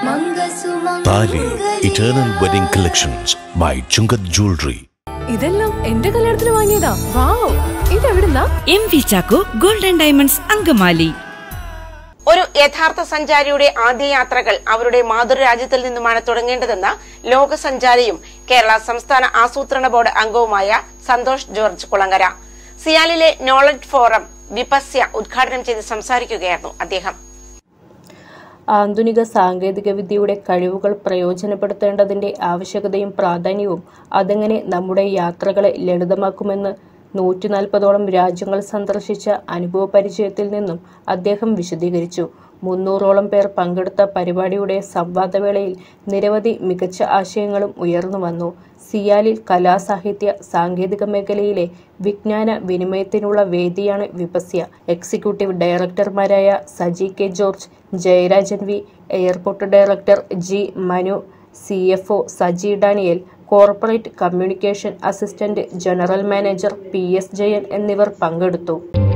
താലി eternal wedding collections by Chungath jewellery ഇതെല്ലാം എന്റെ കല്യാണത്തിന് വാങ്ങിയതാ വാവ് ഇതെവിടുന്നാ M V Chacko golden diamonds Angamaly ഒരു യഥാർത്ഥ സഞ്ചാരിയുടെ ആദ്യ യാത്രകൾ അവരുടെ മാതൃരാജ്യത്തിൽ നിന്നുമാണ് തുടങ്ങേണ്ടതെന്ന് ലോക സഞ്ചാരിയും കേരള സംസ്ഥാന ആസൂത്രണ ബോർഡ് അംഗവുമായ സന്തോഷ് ജോർജ് കുളങ്ങര സിയാലിലെ നോളജ് ഫോറം വിപസ്യ ഉദ്ഘാടനം ചെയ്ത് സംസാരിക്കുകയായിരുന്നു അദ്ദേഹം ആധുനിക സാങ്കേതികവിദ്യയുടെ കഴിവുകൾ പ്രയോജനപ്പെടുത്തേണ്ടതിന്റെ ആവശ്യകതയും പ്രാധാന്യവും അതെങ്ങനെ നമ്മുടെ യാത്രകളെ ലളിതമാക്കുമെന്ന് നൂറ്റി നാൽപ്പതോളം രാജ്യങ്ങൾ സന്ദർശിച്ച അനുഭവ പരിചയത്തിൽ നിന്നും അദ്ദേഹം വിശദീകരിച്ചു മുന്നൂറോളം പേർ പങ്കെടുത്ത പരിപാടിയുടെ സംവാദവേളയിൽ നിരവധി മികച്ച ആശയങ്ങളും ഉയർന്നു വന്നു സിയാലിൽ കലാസാഹിത്യ സാങ്കേതിക മേഖലയിലെ വിജ്ഞാന വിനിമയത്തിനുള്ള വേദിയാണ് വിപസ്യ എക്സിക്യൂട്ടീവ് ഡയറക്ടർമാരായ Saji K George Jayarajan V airport director G Manu C F O Saji Daniel corporate communication assistant general manager P S Jayan എന്നിവർ പങ്കെടുത്തു